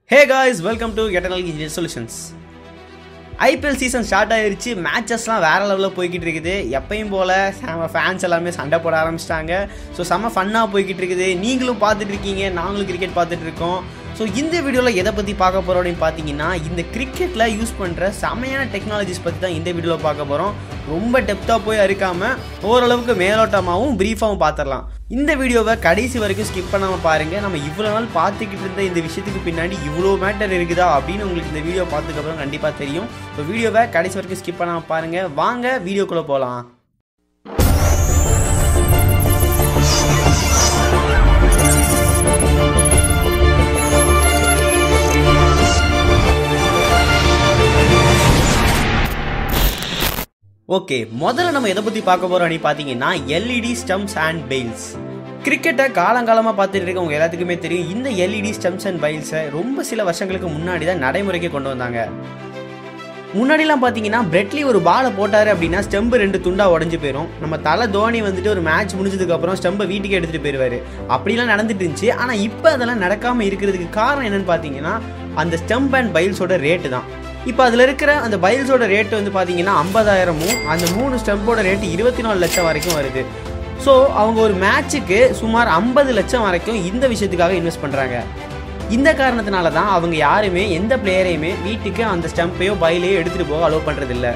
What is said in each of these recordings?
hey guys welcome to eternal engineer solutions IPL season start ஆயிருச்சு மேட்சஸ்லாம் வேற லெவலில் போய்கிட்டு இருக்குது எப்பயும் போல் செம ஃபேன்ஸ் எல்லாமே சண்டை போட ஆரம்பிச்சிட்டாங்க ஸோ செம்ம ஃபன்னாக போய்கிட்டு இருக்குது நீங்களும் பார்த்துட்டு இருக்கீங்க நாங்களும் கிரிக்கெட் பார்த்துட்டு இருக்கோம் ஸோ இந்த வீடியோவில் எதை பற்றி பார்க்க போகிறோம் அப்படின்னு பார்த்தீங்கன்னா இந்த கிரிக்கெட்டில் யூஸ் பண்ணுற செமையான டெக்னாலஜிஸ் பற்றி தான் இந்த வீடியோவில் பார்க்க போகிறோம் ரொம்ப டெப்த்தாக போய் அறுக்காமல் ஓரளவுக்கு மேலோட்டமாகவும் ப்ரீஃபாகவும் பார்த்துடலாம் இந்த வீடியோவை கடைசி வரைக்கும் ஸ்கிப் பண்ணாமல் பாருங்கள் நம்ம இவ்வளோ நாள் பார்த்துக்கிட்டு இருந்த இந்த விஷயத்துக்கு பின்னாடி இவ்வளோ மேட்டர் இருக்குதா அப்படின்னு உங்களுக்கு இந்த வீடியோ பார்த்ததுக்கப்புறம் கண்டிப்பாக தெரியும் ஸோ வீடியோவை கடைசி வரைக்கும் ஸ்கிப் பண்ணாமல் பாருங்கள் வாங்க வீடியோக்குள்ளே போகலாம் ஓகே முதல்ல நம்ம எதை பற்றி பார்க்க போகிறோம் அப்படின்னு பார்த்தீங்கன்னா எல்இடி ஸ்டம்ப்ஸ் அண்ட் பெயில்ஸ் கிரிக்கெட்டை காலங்காலமாக பார்த்துட்டு இருக்கவங்க எல்லாத்துக்குமே தெரியும் இந்த எல்இடி ஸ்டம்ப்ஸ் அண்ட் பைல்ஸை ரொம்ப சில வருஷங்களுக்கு முன்னாடி தான் நடைமுறைக்கு கொண்டு வந்தாங்க முன்னாடிலாம் பார்த்தீங்கன்னா பிரெட்லி ஒரு பாலை போட்டார் அப்படின்னா ஸ்டெம்பு ரெண்டு துண்டா உடஞ்சு போயிடும் நம்ம தலை தோனி வந்துட்டு ஒரு மேட்ச் முடிஞ்சதுக்கப்புறம் ஸ்டெம்பை வீட்டுக்கு எடுத்துகிட்டு போயிடுவார் அப்படிலாம் நடந்துட்டு இருந்துச்சு ஆனால் இப்போ அதெல்லாம் நடக்காமல் இருக்கிறதுக்கு காரணம் என்னன்னு பார்த்தீங்கன்னா அந்த ஸ்டெம்ப் அண்ட் பைல்ஸோட ரேட்டு தான் இப்போ அதில் இருக்கிற அந்த பைல்ஸோட ரேட்டு வந்து பார்த்தீங்கன்னா ஐம்பதாயிரமும் அந்த மூணு ஸ்டெம்போட ரேட்டு இருபத்தி நாலு லட்சம் வரைக்கும் வருது ஸோ அவங்க ஒரு மேட்ச்சுக்கு சுமார் ஐம்பது லட்சம் வரைக்கும் இந்த விஷயத்துக்காக இன்வெஸ்ட் பண்ணுறாங்க இந்த காரணத்தினால தான் அவங்க யாருமே எந்த பிளேயரையுமே வீட்டுக்கு அந்த ஸ்டம்பையோ பைலையோ எடுத்துகிட்டு போக அலோவ் பண்ணுறதில்ல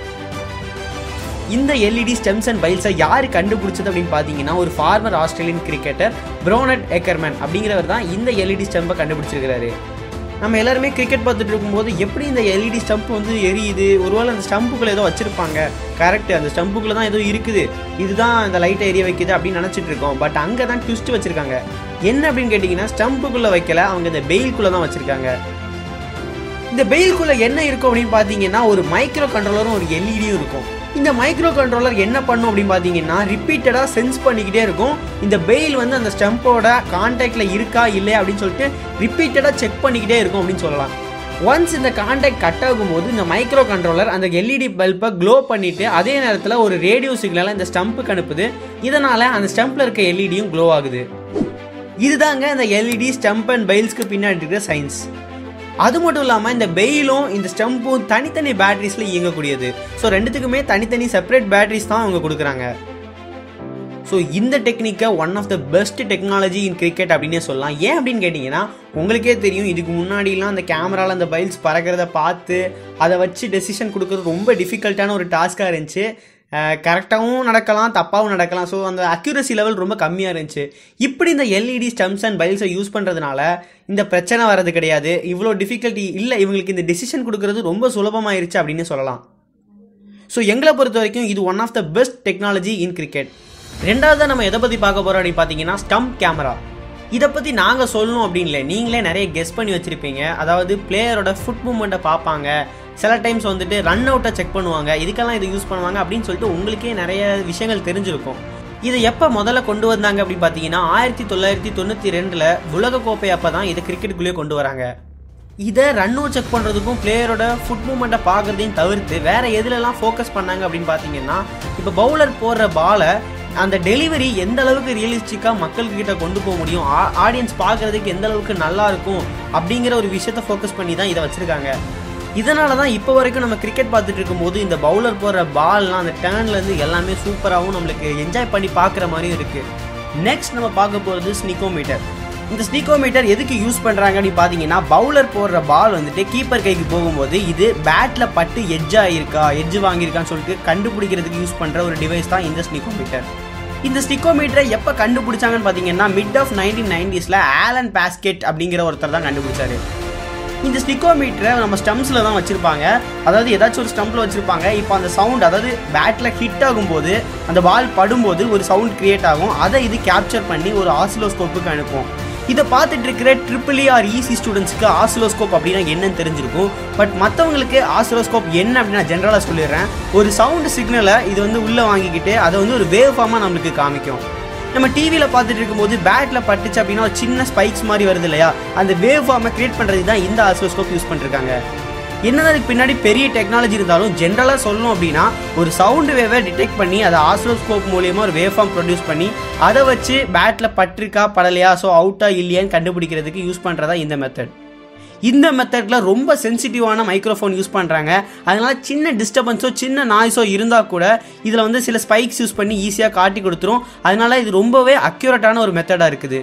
இந்த எல்இடி ஸ்டெம்ஸ் அண்ட் பைல்ஸை யார் கண்டுபிடிச்சது அப்படின்னு பார்த்தீங்கன்னா ஒரு former Australian cricketer Bronte Eckermann அப்படிங்கிறவர் தான் இந்த எல்இடி ஸ்டம்பை கண்டுபிடிச்சிருக்கிறாரு நம்ம எல்லாருமே கிரிக்கெட் பார்த்துட்டு இருக்கும்போது எப்படி இந்த எல்இடி ஸ்டம்ப் வந்து எரியுது ஒருவேளை அந்த ஸ்டம்புக்குள்ள ஏதோ வச்சிருப்பாங்க கரெக்ட் அந்த ஸ்டம்புக்குள்ள தான் ஏதோ இருக்குது இதுதான் இந்த லைட்டை எரிய வைக்குது அப்படின்னு நினச்சிட்டு இருக்கோம் பட் அங்கே தான் ட்விஸ்ட் வச்சிருக்காங்க என்ன அப்படின்னு கேட்டிங்கன்னா ஸ்டம்புக்குள்ளே வைக்கல அவங்க இந்த பெயில்குள்ளே தான் வச்சிருக்காங்க இந்த பெயில்குள்ளே என்ன இருக்கும் அப்படின்னு பார்த்தீங்கன்னா ஒரு மைக்ரோ கண்ட்ரோலரும் ஒரு எல்இடியும் இருக்கும் இந்த மைக்ரோ கண்ட்ரோலர் என்ன பண்ணும் அப்படின்னு பார்த்தீங்கன்னா ரிப்பீட்டடாக சென்ஸ் பண்ணிக்கிட்டே இருக்கும் இந்த பெயில் வந்து அந்த ஸ்டம்போட கான்டாக்டில் இருக்கா இல்லையா அப்படின்னு சொல்லிட்டு ரிப்பீட்டடாக செக் பண்ணிக்கிட்டே இருக்கும் அப்படின்னு சொல்லலாம் ஒன்ஸ் இந்த கான்டாக்ட் கட் ஆகும்போது இந்த மைக்ரோ கண்ட்ரோலர் அந்த எல்இடி பல்பை க்ளோ பண்ணிட்டு அதே நேரத்தில் ஒரு ரேடியோ சிக்னலை இந்த ஸ்டம்புக்கு அனுப்புது இதனால அந்த ஸ்டம்பில் இருக்க எல்இடியும் க்ளோ ஆகுது இதுதாங்க இந்த எல்இடி ஸ்டம்ப் அண்ட் பைல்ஸ்க்கு பின்னாடி இருக்கிற சயின்ஸ் அது மட்டும் இல்லாமல் இந்த பெயிலும் இந்த ஸ்டம்பும் தனித்தனி பேட்டரிஸில் இயங்கக்கூடியது ஸோ ரெண்டுத்துக்குமே தனித்தனி செப்பரேட் பேட்டரிஸ் தான் அவங்க கொடுக்குறாங்க ஸோ இந்த டெக்னிக்கை one of the best technology in cricket அப்படின்னே சொல்லலாம் ஏன் அப்படின்னு கேட்டிங்கன்னா உங்களுக்கே தெரியும் இதுக்கு முன்னாடிலாம் அந்த கேமராவில் அந்த பைல்ஸ் பறக்கிறத பார்த்து அதை வச்சு டெசிஷன் கொடுக்குறது ரொம்ப டிஃபிகல்ட்டான ஒரு டாஸ்க்காக இருந்துச்சு கரெக்டாகவும் நடக்கலாம் தப்பாகவும் நடக்கலாம் ஸோ அந்த அக்யூரசி லெவல் ரொம்ப கம்மியாக இருந்துச்சு இப்படி இந்த எல்இடி ஸ்டம்ஸ் அண்ட் பைல்ஸை யூஸ் பண்ணுறதுனால இந்த பிரச்சனை வர்றது கிடையாது இவ்வளோ டிஃபிகல்ட்டி இல்லை இவங்களுக்கு இந்த டெசிஷன் கொடுக்கறது ரொம்ப சுலபமாயிருச்சு அப்படின்னு சொல்லலாம் ஸோ எங்களை பொறுத்த வரைக்கும் இது one of the best technology in cricket ரெண்டாவது நம்ம எதை பற்றி பார்க்க போகிறோம் அப்படின்னு பார்த்தீங்கன்னா ஸ்டம்ப் கேமரா இதை பற்றி நாங்கள் சொல்லணும் அப்படின்னு இல்லை நீங்களே நிறைய கெஸ் பண்ணி வச்சுருப்பீங்க அதாவது பிளேயரோட ஃபுட் மூமெண்ட்டை பார்ப்பாங்க சில டைம்ஸ் வந்துட்டு ரன் அவுட்டை செக் பண்ணுவாங்க இதுக்கெல்லாம் இது யூஸ் பண்ணுவாங்க அப்படின்னு சொல்லிட்டு உங்களுக்கே நிறைய விஷயங்கள் தெரிஞ்சிருக்கும் இதை எப்போ முதல்ல கொண்டு வந்தாங்க அப்படின்னு பார்த்தீங்கன்னா ஆயிரத்தி தொள்ளாயிரத்தி தொண்ணூற்றி ரெண்டில் உலகக்கோப்பை அப்போ தான் இதை கிரிக்கெட்டுக்குள்ளேயே கொண்டு வராங்க இதை ரன் அவுட் செக் பண்ணுறதுக்கும் பிளேயரோட ஃபுட் மூமெண்ட்டை பார்க்குறதையும் தவிர்த்து வேறு எதுலலாம் ஃபோக்கஸ் பண்ணாங்க அப்படின்னு பார்த்தீங்கன்னா இப்போ பவுலர் போடுற பாலை அந்த டெலிவரி எந்த அளவுக்கு ரியலிஸ்டிக்காக மக்கள்கிட்ட கொண்டு போக முடியும் ஆடியன்ஸ் பார்க்குறதுக்கு எந்த அளவுக்கு நல்லா இருக்கும் அப்படிங்கிற ஒரு விஷயத்த ஃபோக்கஸ் பண்ணி தான் இதை வச்சுருக்காங்க இதனால தான் இப்போ வரைக்கும் நம்ம கிரிக்கெட் பார்த்துட்டு இருக்கும்போது இந்த பவுலர் போடுற பால்லாம் அந்த டேர்ன்லேருந்து எல்லாமே சூப்பராகவும் நம்மளுக்கு என்ஜாய் பண்ணி பார்க்குற மாதிரியும் இருக்குது நெக்ஸ்ட் நம்ம பார்க்க போகிறது ஸ்னிகோமீட்டர் இந்த ஸ்னிகோமீட்டர் எதுக்கு யூஸ் பண்ணுறாங்க அப்படின்னு பார்த்தீங்கன்னா பவுலர் போடுற பால் வந்துட்டு கீப்பர் கைக்கு போகும்போது இது பேட்டில் பட்டு எட்ஜ் ஆகிருக்கா எட்ஜ் வாங்கியிருக்கான்னு சொல்லிட்டு கண்டுபிடிக்கிறதுக்கு யூஸ் பண்ணுற ஒரு டிவைஸ் தான் இந்த ஸ்னிகோமீட்டர் இந்த ஸ்டிக்கோமீட்டரை எப்போ கண்டுபிடிச்சாங்கன்னு பார்த்தீங்கன்னா மிட் ஆஃப் நைன்டீன் நைன்டிஸில் ஆலன் பாஸ்கெட் அப்படிங்கிற ஒருத்தர் தான் கண்டுபிடிச்சாரு இந்த ஸ்டிக்கோமீட்டரை நம்ம ஸ்டம்ஸில் தான் வச்சுருப்பாங்க அதாவது ஏதாச்சும் ஒரு ஸ்டம்பில் வச்சுருப்பாங்க இப்போ அந்த சவுண்ட் அதாவது பேட்டில் ஹிட் ஆகும்போது அந்த பால் படும்போது ஒரு சவுண்ட் கிரியேட் ஆகும் அதை இது கேப்சர் பண்ணி ஒரு ஆசிலோஸ்கோப்புக்கு அனுப்பும் இதை பார்த்துட்டு இருக்கிற ட்ரிபிள் ஆர் ஈசி ஸ்டூடெண்ட்ஸ்க்கு ஆசிலோஸ்கோப் அப்படின்னா என்னன்னு தெரிஞ்சிருக்கும் பட் மற்றவங்களுக்கு ஆசிலோஸ்கோப் என்ன அப்படின்னு நான் ஜென்ரலாக சொல்லிடுறேன் ஒரு சவுண்ட் சிக்னலை இது வந்து உள்ளே வாங்கிக்கிட்டு அதை வந்து ஒரு வேவ் ஃபார்மாக நம்மளுக்கு காமிக்கும் நம்ம டிவியில் பார்த்துட்டு இருக்கும்போது பேட்டில் பட்டுச்சு அப்படின்னா ஒரு சின்ன ஸ்பைக்ஸ் மாதிரி வருது இல்லையா அந்த வேவ் ஃபார்மை கிரியேட் பண்ணுறது தான் இந்த ஆசிலோஸ்கோப் யூஸ் பண்ணிருக்காங்க என்னதான் அதுக்கு பின்னாடி பெரிய டெக்னாலஜி இருந்தாலும் ஜென்ரலாக சொல்லணும் அப்படின்னா ஒரு சவுண்டு வேவை டிடெக்ட் பண்ணி அதை ஆஸ்ட்ரோஸ்கோப் மூலியமாக ஒரு வேவ் ஃபார்ம் ப்ரொடியூஸ் பண்ணி அதை வச்சு பேட்டில் பட்டிருக்கா படலையா ஸோ அவுட்டா இல்லையான்னு கண்டுபிடிக்கிறதுக்கு யூஸ் பண்ணுறதா இந்த மெத்தட் இந்த மெத்தடில் ரொம்ப சென்சிட்டிவான மைக்ரோஃபோன் யூஸ் பண்ணுறாங்க அதனால் சின்ன டிஸ்டர்பன்ஸோ சின்ன நாய்ஸோ இருந்தால் கூட இதில் வந்து சில ஸ்பைக்ஸ் யூஸ் பண்ணி ஈஸியாக காட்டி கொடுத்துரும் அதனால் இது ரொம்பவே அக்யூரேட்டான ஒரு மெத்தடாக இருக்குது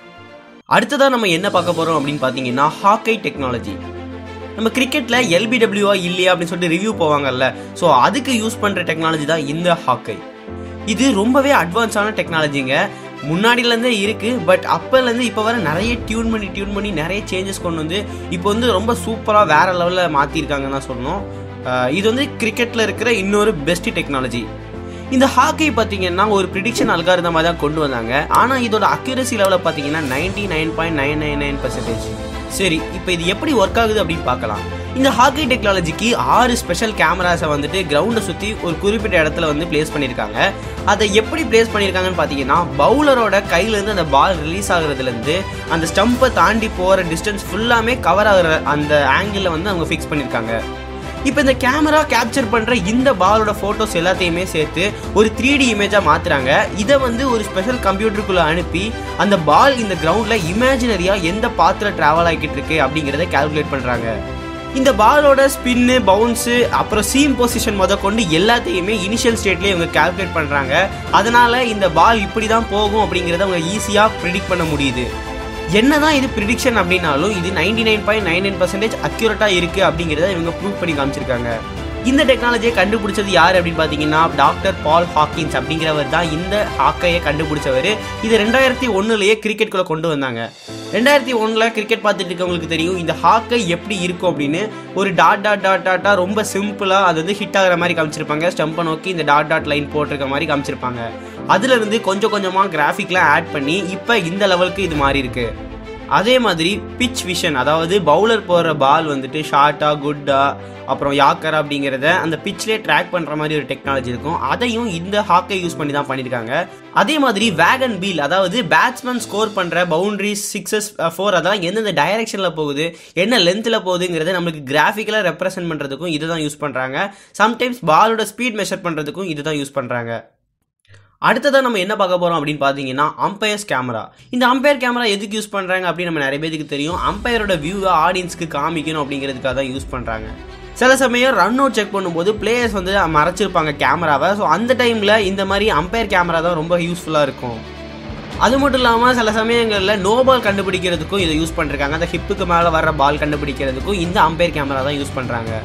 அடுத்ததாக நம்ம என்ன பார்க்க போகிறோம் அப்படின்னு பார்த்தீங்கன்னா ஹாக்கை டெக்னாலஜி நம்ம கிரிக்கெட்டில் எல்பிடபிள்யூவா இல்லையா அப்படின்னு சொல்லிட்டு ரிவ்யூ போவாங்கல்ல ஸோ அதுக்கு யூஸ் பண்ணுற டெக்னாலஜி தான் இந்த ஹாக்கை இது ரொம்பவே அட்வான்ஸான டெக்னாலஜிங்க முன்னாடியிலேருந்தே இருக்குது பட் அப்போலேருந்து இப்போ வர நிறைய டியூன் பண்ணி டியூன் பண்ணி நிறைய சேஞ்சஸ் கொண்டு வந்து இப்போ வந்து ரொம்ப சூப்பராக வேறு லெவலில் மாற்றிருக்காங்கன்னு தான் சொல்லணும் அஹ் இது வந்து கிரிக்கெட்டில் இருக்கிற இன்னொரு பெஸ்ட் டெக்னாலஜி இந்த ஹாக்கி பார்த்தீங்கன்னா ஒரு ப்ரிடிக்ஷன் அல்காரிதமாக தான் கொண்டு வந்தாங்க ஆனால் இதோட அக்யூரசி லெவலில் பார்த்தீங்கன்னா ninety nine point nine nine nine percentage சரி இப்போ இது எப்படி ஒர்க் ஆகுது அப்படின்னு பார்க்கலாம் இந்த ஹாக்கி டெக்னாலஜிக்கு ஆறு ஸ்பெஷல் கேமராஸை வந்துட்டு கிரவுண்டை சுற்றி ஒரு குறிப்பிட்ட இடத்துல வந்து பிளேஸ் பண்ணியிருக்காங்க அதை எப்படி பிளேஸ் பண்ணியிருக்காங்கன்னு பார்த்தீங்கன்னா பவுலரோட கையிலேருந்து அந்த பால் ரிலீஸ் ஆகுறதுலேருந்து அந்த ஸ்டம்பை தாண்டி போகிற டிஸ்டன்ஸ் ஃபுல்லாமே கவர் ஆகுற அந்த ஆங்கிளில் வந்து அவங்க ஃபிக்ஸ் பண்ணியிருக்காங்க இப்போ இந்த கேமரா கேப்சர் பண்ணுற இந்த பாலோட ஃபோட்டோஸ் எல்லாத்தையுமே சேர்த்து ஒரு த்ரீ டி இமேஜாக மாற்றுறாங்க இதை வந்து ஒரு ஸ்பெஷல் கம்ப்யூட்டருக்குள்ளே அனுப்பி அந்த பால் இந்த கிரவுண்டில் இமேஜினரியாக எந்த பாத்தில் ட்ராவல் ஆகிக்கிட்டு இருக்கு அப்படிங்கிறத கால்குலேட் பண்ணுறாங்க இந்த பாலோட ஸ்பின்னு பவுன்ஸு அப்புறம் சீம் பொசிஷன் முத கொண்டு எல்லாத்தையுமே இனிஷியல் ஸ்டேட்லேயே இவங்க கால்குலேட் பண்ணுறாங்க அதனால் இந்த பால் இப்படி தான் போகும் அப்படிங்கிறத அவங்க ஈஸியாக ப்ரிடிக்ட் பண்ண முடியுது என்னதான் இது ப்ரிடிக்ஷன் அப்படின்னாலும் இது ninety nine point nine nine percentage அக்யூரேட்டாக இருக்குது அப்படிங்கிறத இவங்க ப்ரூவ் பண்ணி காமிச்சிருக்காங்க இந்த டெக்னாலஜியை கண்டுபிடிச்சது யார் அப்படின்னு பார்த்தீங்கன்னா டாக்டர் பால் ஹாக்கின்ஸ் அப்படிங்கிறவர் தான் இந்த ஹாக்கையை கண்டுபிடிச்சவர் இது ரெண்டாயிரத்தி ஒன்றுலேயே கிரிக்கெட்குள்ளே கொண்டு வந்தாங்க ரெண்டாயிரத்தி ஒன்றில் கிரிக்கெட் பார்த்துட்டு இருக்கவங்களுக்கு தெரியும் இந்த ஹாக்கை எப்படி இருக்கும் அப்படின்னு ஒரு டாட் டாட் டாட் டாட்டாக ரொம்ப சிம்பிளாக அது வந்து ஹிட் ஆகிற மாதிரி காமிச்சிருப்பாங்க ஸ்டம்பை நோக்கி இந்த டாட் டாட் லைன் போட்டிருக்க மாதிரி காமிச்சிருப்பாங்க அதுலேருந்து கொஞ்சம் கொஞ்சமாக கிராஃபிக்லாம் ஆட் பண்ணி இப்போ இந்த லெவலுக்கு இது மாறி இருக்கு அதே மாதிரி பிச் விஷன் அதாவது பவுலர் போடுற பால் வந்துட்டு ஷார்ட்டா குட்டா அப்புறம் யாக்கர் அப்படிங்கிறத அந்த பிச்லேயே ட்ராக் பண்ணுற மாதிரி ஒரு டெக்னாலஜி இருக்கும் அதையும் இந்த ஹாக்கை யூஸ் பண்ணி தான் பண்ணியிருக்காங்க அதே மாதிரி வேகன் பீல் அதாவது பேட்ஸ்மேன் ஸ்கோர் பண்ணுற பவுண்டரிஸ் சிக்ஸஸ் ஃபோர் அதெல்லாம் எந்தெந்த டைரக்ஷனில் போகுது என்ன லென்த்தில் போகுதுங்கிறத நம்மளுக்கு கிராஃபிக்கலாக ரெப்ரசென்ட் பண்ணுறதுக்கும் இதை தான் யூஸ் பண்ணுறாங்க சம்டைம்ஸ் பாலோட ஸ்பீட் மெஷர் பண்ணுறதுக்கும் இதை தான் யூஸ் பண்ணுறாங்க அடுத்ததாக நம்ம என்ன பார்க்க போகிறோம் அப்படின்னு பார்த்தீங்கன்னா அம்பையர்ஸ் கேமரா இந்த அம்பையர் கேமரா எதுக்கு யூஸ் பண்ணுறாங்க அப்படின்னு நம்ம நிறைய பேருக்கு தெரியும் அம்பையரோட வியூவை ஆடியன்ஸ்க்கு காமிக்கணும் அப்படிங்கிறதுக்காக தான் யூஸ் பண்ணுறாங்க சில சமயம் ரன் அவுட் செக் பண்ணும்போது பிளேயர்ஸ் வந்து மறைச்சிருப்பாங்க கேமராவை ஸோ அந்த டைமில் இந்த மாதிரி அம்பையர் கேமரா தான் ரொம்ப யூஸ்ஃபுல்லாக இருக்கும் அது மட்டும் இல்லாமல் சில சமயங்களில் நோ பால் கண்டுபிடிக்கிறதுக்கும் இதை யூஸ் பண்ணிருக்காங்க அந்த ஹிப்புக்கு மேலே வர்ற பால் கண்டுபிடிக்கிறதுக்கும் இந்த அம்பையர் கேமரா தான் யூஸ் பண்ணுறாங்க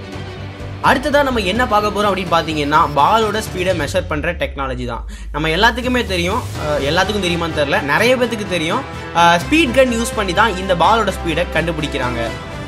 அடுத்ததாக நம்ம என்ன பார்க்க போகிறோம் அப்படின்னு பார்த்தீங்கன்னா பாலோட ஸ்பீடை மெஷர் பண்ணுற டெக்னாலஜி தான் நம்ம எல்லாத்துக்குமே தெரியும் அஹ் எல்லாத்துக்கும் தெரியுமான்னு தெரில நிறைய பேத்துக்கு தெரியும் ஸ்பீட் கன் யூஸ் பண்ணி தான் இந்த பாலோட ஸ்பீடை கண்டுபிடிக்கிறாங்க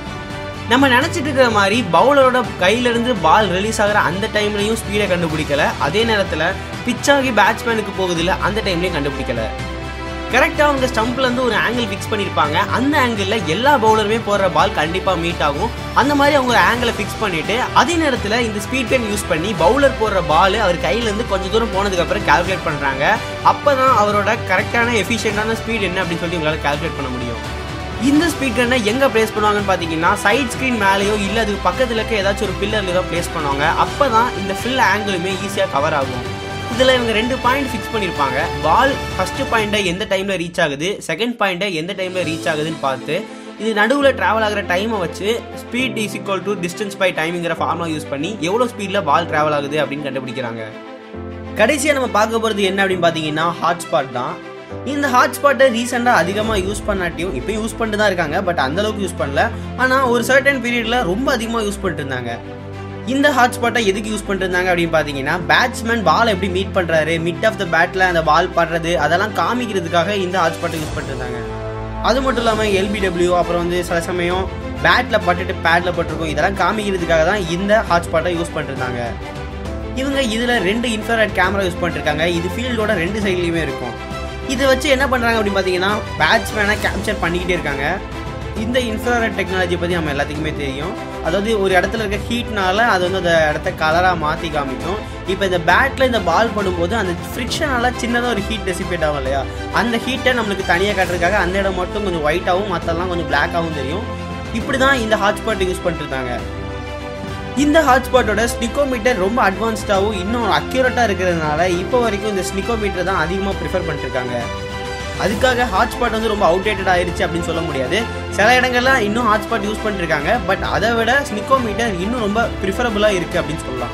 நம்ம நினச்சிட்டு இருக்கிற மாதிரி பவுலரோட கையிலேருந்து பால் ரிலீஸ் ஆகிற அந்த டைம்லையும் ஸ்பீடை கண்டுபிடிக்கல அதே நேரத்தில் பிச்சாகி பேட்ஸ்மேனுக்கு போகுதில்ல அந்த டைம்லையும் கண்டுபிடிக்கல கரெக்டாக அவங்க ஸ்டம்ப்லேருந்து ஒரு ஆங்கிள் ஃபிக்ஸ் பண்ணியிருப்பாங்க அந்த ஆங்கிளில் எல்லா பவுலருமே போடுற பால் கண்டிப்பாக மீட் ஆகும் அந்த மாதிரி அவங்க ஒரு ஆங்கிளை ஃபிக்ஸ் பண்ணிவிட்டு அதே நேரத்தில் இந்த ஸ்பீட் கன் யூஸ் பண்ணி பவுலர் போடுற பால் அவர் கையிலேருந்து கொஞ்சம் தூரம் போனதுக்கப்புறம் கால்குலேட் பண்ணுறாங்க அப்போ தான் அவரோட கரெக்டான எஃபிஷியண்டான ஸ்பீட் என்ன அப்படின்னு சொல்லி உங்களால் கால்குலேட் பண்ண முடியும் இந்த ஸ்பீட் கன்னை எங்கே ப்ளேஸ் பண்ணுவாங்கன்னு பார்த்தீங்கன்னா சைட் ஸ்க்ரீன் மேலேயோ இல்லை அதுக்கு பக்கத்தில் இருக்க ஏதாச்சும் ஒரு பில்லரில் தான் ப்ளேஸ் பண்ணுவாங்க அப்போ தான் இந்த ஃபில் ஆங்கிளுமே ஈஸியாக கவர் ஆகும் இதில் இவங்க ரெண்டு பாயிண்ட் ஃபிக்ஸ் பண்ணியிருப்பாங்க பால் ஃபஸ்ட்டு பாயிண்ட்டை எந்த டைமில் ரீச் ஆகுது செகண்ட் பாயிண்ட்டை எந்த டைமில் ரீச் ஆகுதுன்னு பார்த்து இது நடுவில் ட்ராவல் ஆகிற டைமை வச்சு speed is equal to distance by டைமிங்கிற ஃபார்முலா யூஸ் பண்ணி எவ்வளோ ஸ்பீடில் பால் ட்ராவல் ஆகுது அப்படின்னு கண்டுபிடிக்கிறாங்க கடைசியாக நம்ம பார்க்க போகிறது என்ன அப்படின்னு பார்த்தீங்கன்னா ஹாட்ஸ்பாட் தான் இந்த ஹாட்ஸ்பாட்டை ரீசெண்டாக அதிகமாக யூஸ் பண்ணாட்டியும் இப்போ யூஸ் பண்ணிட்டு தான் இருக்காங்க பட் அந்த அளவுக்கு யூஸ் பண்ணல ஆனால் ஒரு சர்டன் பீரியடில் ரொம்ப அதிகமாக யூஸ் பண்ணிட்டு இருந்தாங்க இந்த ஹாட்ஸ்பாட்டை எதுக்கு யூஸ் பண்ணிருந்தாங்க அப்படின்னு பார்த்தீங்கன்னா பேட்ஸ்மேன் பால் எப்படி மீட் பண்ணுறாரு மிட் ஆஃப் த பேட்டில் அந்த பால் படுறது அதெல்லாம் காமிக்கிறதுக்காக இந்த ஹாட்ஸ்பாட்டை யூஸ் பண்ணிருந்தாங்க அது மட்டும் இல்லாமல் எல்பிடபிள்யூ அப்புறம் வந்து சில சமயம் பேட்டில் பட்டுட்டு பேட்டில் பட்டிருக்கும் இதெல்லாம் காமிக்கிறதுக்காக தான் இந்த ஹாட்ஸ்பாட்டை யூஸ் பண்ணிருந்தாங்க இவங்க இதில் ரெண்டு இன்ஃப்ராரெட் கேமரா யூஸ் பண்ணிருக்காங்க இது ஃபீல்டோட ரெண்டு சைட்லேயுமே இருக்கும் இதை வச்சு என்ன பண்ணுறாங்க அப்படின்னு பார்த்தீங்கன்னா பேட்ஸ்மேனை கேப்சர் பண்ணிக்கிட்டே இருக்காங்க இந்த இன்ஃப்ராரெட் டெக்னாலஜி பற்றி நம்ம எல்லாத்துக்குமே தெரியும் அதாவது ஒரு இடத்துல இருக்க ஹீட்னால அது வந்து அந்த இடத்த கலராக மாற்றி காமிக்கும் இப்போ இந்த பேட்டில் இந்த பால் படும்போது அந்த ஃப்ரிக்ஷனால சின்னதாக ஒரு ஹீட் டெசிபேட் ஆகும் இல்லையா அந்த ஹீட்டை நம்மளுக்கு தனியாக காட்டுறதுக்காக அந்த இடம் மட்டும் கொஞ்சம் ஒயிட்டாகவும் மற்றெல்லாம் கொஞ்சம் பிளாக்காகவும் தெரியும் இப்படி தான் இந்த ஹாட்ஸ்பாட் யூஸ் பண்ணிருந்தாங்க இந்த ஹாட்ஸ்பாட்டோட ஸ்னிக்கோமீட்டர் ரொம்ப அட்வான்ஸ்டாகவும் இன்னும் அக்யூரேட்டாக இருக்கிறதுனால இப்போ வரைக்கும் இந்த ஸ்னிக்கோமீட்டர் தான் அதிகமாக ப்ரிஃபர் பண்ணிருக்காங்க அதுக்காக ஹாட்ஸ்பாட் வந்து ரொம்ப அவுடேட்டட் ஆயிருச்சு அப்படின்னு சொல்ல முடியாது சில இடங்கள்லாம் இன்னும் ஹாட்ஸ்பாட் யூஸ் பண்ணிருக்காங்க பட் அதை விட ஸ்னிக்கோமீட்டர் இன்னும் ரொம்ப ப்ரிஃபரபுளாக இருக்குது அப்படின்னு சொல்லலாம்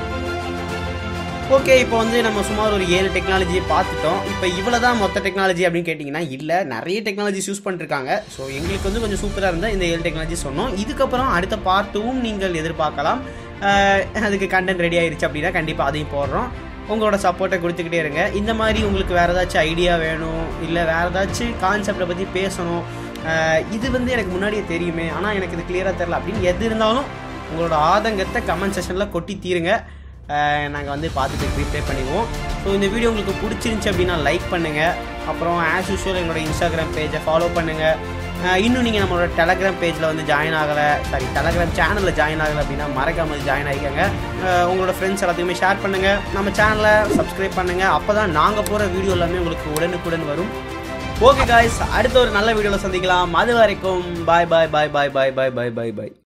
ஓகே இப்போ வந்து நம்ம சுமார் ஒரு ஏழு டெக்னாலஜியை பார்த்துட்டோம் இப்போ இவ்வளோ தான் மொத்த டெக்னாலஜி அப்படின்னு கேட்டிங்கன்னா இல்லை நிறைய டெக்னாலஜிஸ் யூஸ் பண்ணிருக்காங்க ஸோ எங்களுக்கு வந்து கொஞ்சம் சூப்பராக இருந்தால் இந்த ஏழு டெக்னாலஜி சொன்னோம் இதுக்கப்புறம் அடுத்த பார்ட்டும் நீங்கள் எதிர்பார்க்கலாம் அஹ் அதுக்கு கண்டென்ட் ரெடி ஆயிருச்சு அப்படின்னா கண்டிப்பாக அதையும் போடுறோம் உங்களோட சப்போர்ட்டை கொடுத்துக்கிட்டே இருங்க இந்த மாதிரி உங்களுக்கு வேறு ஏதாச்சும் ஐடியா வேணும் இல்லை வேறு ஏதாச்சும் கான்செப்டை பற்றி பேசணும் அஹ் இது வந்து எனக்கு முன்னாடியே தெரியுமே ஆனால் எனக்கு இது கிளியராக தெரில அப்படின்னு எது இருந்தாலும் உங்களோட ஆதங்கத்தை கமெண்ட் செஷனில் கொட்டி தீருங்க நாங்கள் வந்து பார்த்துட்டு ரிப்ளை பண்ணிடுவோம் ஸோ இந்த வீடியோ உங்களுக்கு பிடிச்சிருந்துச்சி அப்படின்னா லைக் பண்ணுங்கள் அப்புறம் ஆஸ் யூஷுவல் எங்களோட இன்ஸ்டாகிராம் பேஜை ஃபாலோ பண்ணுங்கள் இன்னும் நீங்கள் நம்மளோட டெலகிராம் பேஜில் வந்து ஜாயின் ஆகலை சாரி டெலகிராம் சேனலில் ஜாயின் ஆகலை அப்படின்னா மறக்காமல் ஜாயின் ஆகிக்கோங்க அஹ் உங்களோட ஃப்ரெண்ட்ஸ் எல்லாத்தையுமே ஷேர் பண்ணுங்கள் நம்ம சேனலை சப்ஸ்கிரைப் பண்ணுங்கள் அப்போ தான் நாங்கள் போகிற வீடியோ எல்லாமே உங்களுக்கு உடனுக்குடன் வரும் ஓகே காய்ஸ் அடுத்த ஒரு நல்ல வீடியோவில் சந்திக்கலாம் அது வரைக்கும் பாய் பாய் பாய் பாய் பாய் பாய் பாய் பாய் பாய்